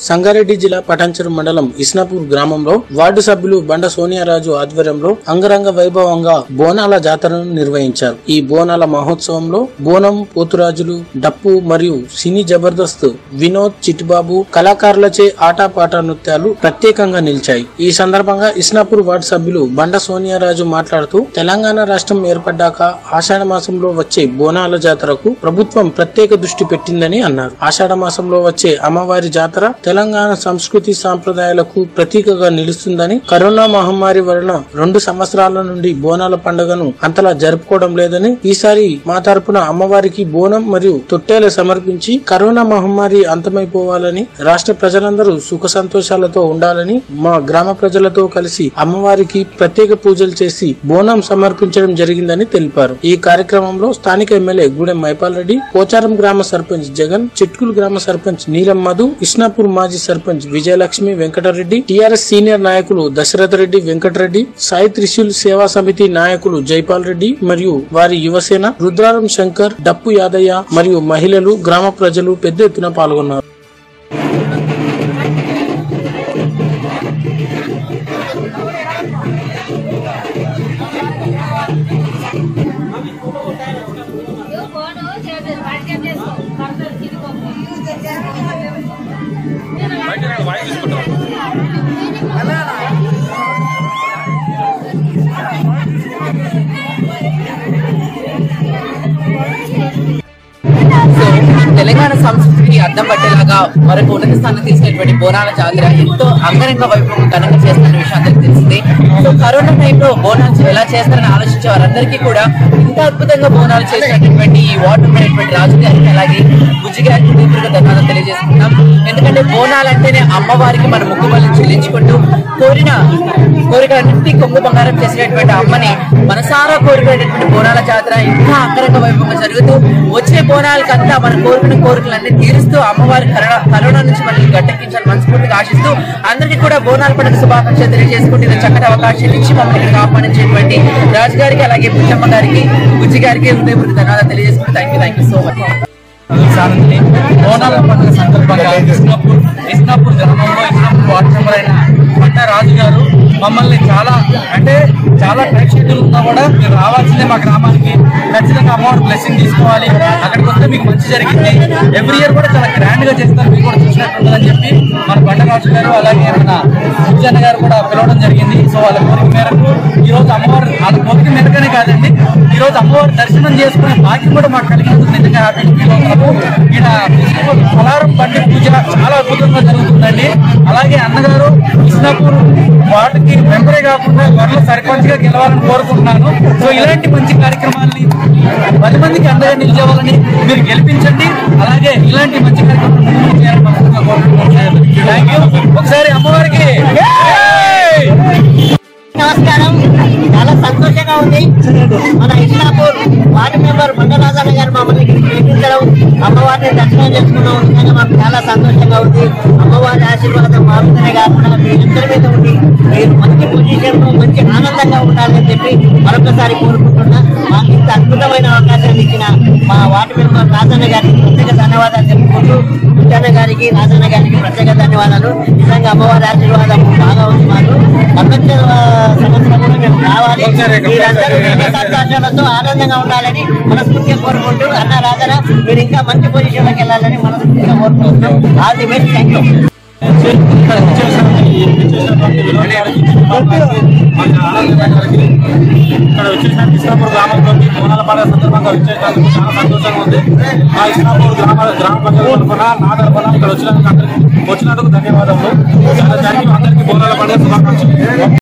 సంగారెడ్డి జిల్లా పటాన్చెరు మండలం ఇస్నాపూర్ గ్రామంలో వార్డు సభ్యులు బండ సోనియారాజు ఆధ్వర్యంలో అంగరంగ వైభవంగా బోనాల జాతరను నిర్వహించారు ఈ బోనాల మహోత్సవంలో బోనం పోతురాజులు డప్పు మరియు సినీ జబర్దస్త్ వినోద్ చిట్టిబాబు కళాకారులచే ఆటపాట నృత్యాలు ప్రత్యేకంగా నిలిచాయి ఈ సందర్భంగా ఇస్నాపూర్ వార్డు సభ్యులు బండ సోనియారాజు మాట్లాడుతూ తెలంగాణ రాష్ట్రం ఏర్పడ్డాక ఆషాఢ మాసంలో వచ్చే బోనాల జాతరకు ప్రభుత్వం ప్రత్యేక దృష్టి పెట్టిందని అన్నారు ఆషాఢ మాసంలో వచ్చే అమ్మవారి జాతర తెలంగాణ సంస్కృతి సాంప్రదాయాలకు ప్రతీకగా నిలుస్తుందని కరోనా మహమ్మారి వలన రెండు సంవత్సరాల నుండి బోనాల పండుగను అంతలా జరుపుకోవడం లేదని ఈసారి మా తరపున అమ్మవారికి బోనం మరియు తొట్టేలు సమర్పించి కరోనా మహమ్మారి అంతమైపోవాలని రాష్ట్ర ప్రజలందరూ సుఖ సంతోషాలతో ఉండాలని మా గ్రామ ప్రజలతో కలిసి అమ్మవారికి ప్రత్యేక పూజలు చేసి బోనం సమర్పించడం జరిగిందని తెలిపారు ఈ కార్యక్రమంలో స్థానిక ఎమ్మెల్యే గూడెం మైపాల్ రెడ్డి పోచారం గ్రామ సర్పంచ్ జగన్ చిట్కుల్ గ్రామ సర్పంచ్ నీలం మధు ఇస్నాపూర్ మాజీ సర్పంచ్ విజయలక్ష్మి వెంకటరెడ్డి టిఆర్ఎస్ సీనియర్ నాయకులు దశరథ రెడ్డి వెంకటరెడ్డి సాయి త్రిశూల్ సేవా సమితి నాయకులు జైపాల్ రెడ్డి మరియు వారి యువసేన రుద్రారం శంకర్ డప్పు యాదయ్య మరియు మహిళలు గ్రామ ప్రజలు పెద్ద ఎత్తున పాల్గొన్నారు సో తెలంగాణ సంస్కృతికి అద్దం పట్టేలాగా మరొక ఉన్నత స్థానం తీసుకునేటువంటి బోనాల జాతర ఎంతో అంగరంగ వైభవం ఘనంగా చేస్తున్న విషయం అందరికీ తెలిసిందే సో కరోనా టైంలో బోనాలు ఎలా చేస్తారని ఆలోచించే వారందరికీ కూడా ఇంత అద్భుతంగా బోనాలు చేసినటువంటి ఈ వాటర్ అయినటువంటి రాజు గారికి అలాగే బుజ్జి గారికి హృదయపూర్వక ధన్యవాదాలు తెలియజేసుకుంటాం ఎందుకంటే బోనాలు అంటేనే అమ్మవారికి మన ముక్కుబలు చెల్లించుకుంటూ కోరిన కోరికలన్నింటినీ కొంగు బంగారం చేసినటువంటి అమ్మని మనసారా కోరుకునేటటువంటి బోనాల జాతర ఇంకా అంగరంగ వైభవంగా జరుగుతూ వచ్చే బోనాలకంతా మన కోరుకున్న కోరికలన్నీ తీరుస్తూ అమ్మవారి కరోనా కరోనా నుంచి మనల్ని గట్టెక్కించాలని మనస్ఫూర్తిగా ఆశిస్తూ అందరికీ కూడా బోనాల పండుగ శుభాకాంక్షలు తెలియజేసుకుంటూ ఇది చక్కటి అవకాశం ఇచ్చి మమ్మల్ని ఇక్కడికి ఆహ్వానించేటువంటి రాజు గారికి అలాగే బుచ్చమ్మ గారికి బుజ్జి గారికి హృదయపూర్వక ధన్యవాదాలు తెలియజేసుకుంటూ thank you thank you so much సారండి బోనాల పండుగ సందర్భంగా ఇస్నాపూర్ ఇస్నాపూర్ గ్రామంలో ఇస్నాపూర్ వార్డు మెంబర్ అయిన పంట రాజు గారు మమ్మల్ని చాలా అంటే చాలా టైట్ షెడ్యూల్ ఉన్నా కూడా మీరు రావాల్సిందే మా గ్రామానికి ఖచ్చితంగా అమ్మవారి బ్లెస్సింగ్ తీసుకోవాలి అక్కడికి వస్తే మీకు మంచి జరిగింది ఎవ్రీ ఇయర్ కూడా చాలా గ్రాండ్ గా చేస్తారు మీకు కూడా చూసినట్టుందని చెప్పి మన బండరాజు గారు అలాగే మన సుజన్న గారు కూడా పిలవడం జరిగింది సో వాళ్ళ కోరిక మేరకు ఈ రోజు అమ్మవారు వాళ్ళ కోరిక మేరకనే కాదండి ఈ రోజు అమ్మవారి దర్శనం చేసుకునే భాగ్యం కూడా మాకు కలిగినందుకు నిజంగా హ్యాపీ ఫీల్ అవుతున్నాము ఇక్కడ పలారం బండి పూజ చాలా అద్భుతంగా జరుగుతుందండి అలాగే అన్నగారు కృష్ణాపూర్ వార్డుకి మెంబరే కాకుండా త్వరలో సర్పంచ్ గా గెలవాలని కోరుకుంటున్నాను సో ఇలాంటి మంచి కార్యక్రమాల్ని పది మందికి అండగా నిలిచేవాళ్ళని మీరు గెలిపించండి అలాగే ఇలాంటి మంచి కార్యక్రమాలు ముందుకు చేయాలని మనస్ఫూర్తిగా కోరుకుంటున్నాను థ్యాంక్ యూ ఒకసారి అమ్మవారికి జై! నమస్కారం చాలా సంతోషంగా ఉంది మన ఇస్లాపూర్ వార్డు మెంబర్ మండలాదన్న గారు మమ్మల్ని ఇక్కడికి పిలిపించడం అమ్మవారిని దర్శనం చేసుకున్నాం నిజంగా మాకు చాలా సంతోషంగా ఉంది అమ్మవారి ఆశీర్వాదం మా మీదనే కాకుండా మీ ఇద్దరి మీద ఉండి మీరు మంచి పొజిషన్ లో మంచి ఆనందంగా ఉండాలని చెప్పి మరొకసారి కోరుకుంటున్నా మాకు ఇంత అద్భుతమైన అవకాశం ఇచ్చిన మా వార్డు మెంబర్ రాజన్న గారికి ప్రత్యేక ధన్యవాదాలు చెప్పుకుంటూ ముచ్చన్న గారికి రాజన్న గారికి ప్రత్యేక ధన్యవాదాలు నిజంగా అమ్మవారి ఆశీర్వాదం బాగా ఉంది మాకు ప్రపంచ సంవత్సరంలో మేము రావాలి మీరందరూ సుఖ సంతోషాలతో ఆనందంగా ఉండాలని మనస్ఫూర్తిగా కోరుకుంటూ అన్న రాజన మీరు ఇంకా మంచి పొజిషన్ లోకి వెళ్ళాలని మనస్ఫూర్తిగా కోరుకుంటున్నాం all the best thank you ఇక్కడ వచ్చేసినటువంటి వచ్చేసినటువంటి వినోదాలకి, చిత్రపటాలకి, మన ఆనందనగర్కి, ఇక్కడ వచ్చేసిన ఇస్లాపూర్ గ్రామంలోకి బోనాల పండుగ సందర్భంగా వచ్చేటందుకు చాలా సంతోషంగా ఉంది మా ఇస్లాపూర్ గ్రామ గ్రామ ప్రజల తరఫున నా తరఫున ఇక్కడ వచ్చినందుకు అందరికీ వచ్చినందుకు ధన్యవాదములు చాలా థ్యాంక్ యూ అందరికీ బోనాల పండుగ శుభాకాంక్షలు